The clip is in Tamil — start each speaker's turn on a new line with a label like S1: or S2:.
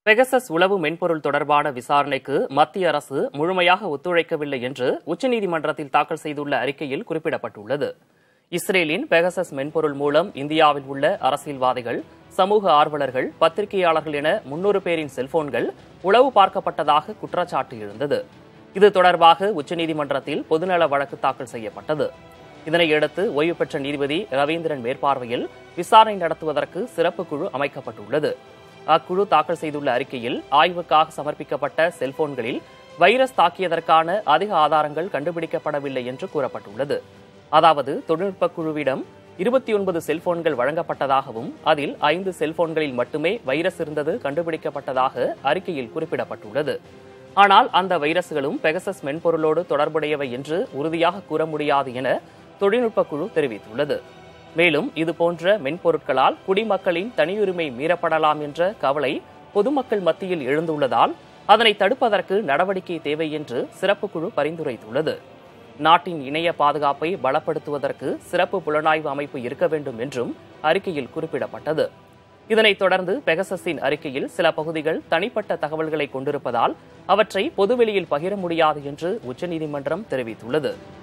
S1: பெகசஸ் உளவு மென்பொருள் தொடர்பான விசாரணைக்கு மத்திய அரசு முழுமையாக ஒத்துழைக்கவில்லை என்று உச்சநீதிமன்றத்தில் தாக்கல் செய்துள்ள அறிக்கையில் குறிப்பிடப்பட்டுள்ளது இஸ்ரேலின் பெகசஸ் மென்பொருள் மூலம் இந்தியாவில் உள்ள அரசியல்வாதிகள் சமூக ஆர்வலர்கள் பத்திரிகையாளர்கள் என முன்னூறு பேரின் செல்போன்கள் உளவு பார்க்கப்பட்டதாக குற்றச்சாட்டு எழுந்தது இது தொடர்பாக உச்சநீதிமன்றத்தில் பொதுநல வழக்கு தாக்கல் செய்யப்பட்டது இதனையடுத்து ஓய்வு பெற்ற நீதிபதி ரவீந்திரன் மேற்பார்வையில் விசாரணை நடத்துவதற்கு சிறப்பு குழு அமைக்கப்பட்டுள்ளது அக்குழு தாக்கல் செய்துள்ள அறிக்கையில் ஆய்வுக்காக சமர்ப்பிக்கப்பட்ட செல்போன்களில் வைரஸ் தாக்கியதற்கான அதிக ஆதாரங்கள் கண்டுபிடிக்கப்படவில்லை என்று கூறப்பட்டுள்ளது அதாவது தொழில்நுட்ப குழுவிடம் இருபத்தி ஒன்பது செல்போன்கள் வழங்கப்பட்டதாகவும் அதில் ஐந்து செல்போன்களில் மட்டுமே வைரஸ் இருந்தது கண்டுபிடிக்கப்பட்டதாக அறிக்கையில் குறிப்பிடப்பட்டுள்ளது ஆனால் அந்த வைரஸ்களும் பெகசஸ் மென்பொருளோடு தொடர்புடையவை என்று உறுதியாக கூற முடியாது என தொழில்நுட்ப குழு தெரிவித்துள்ளது மேலும் இதுபோன்ற மென்பொருட்களால் குடிமக்களின் தனியுரிமை மீறப்படலாம் என்ற கவலை பொதுமக்கள் மத்தியில் எழுந்துள்ளதால் அதனை தடுப்பதற்கு நடவடிக்கை தேவை என்று சிறப்பு குழு பரிந்துரைத்துள்ளது நாட்டின் இணைய பாதுகாப்பை பலப்படுத்துவதற்கு சிறப்பு புலனாய்வு அமைப்பு இருக்க வேண்டும் என்றும் அறிக்கையில் குறிப்பிடப்பட்டது இதனைத் தொடர்ந்து பெகசஸின் அறிக்கையில் சில பகுதிகள் தனிப்பட்ட தகவல்களை கொண்டிருப்பதால் அவற்றை பொதுவெளியில் பகிர முடியாது என்று உச்சநீதிமன்றம் தெரிவித்துள்ளது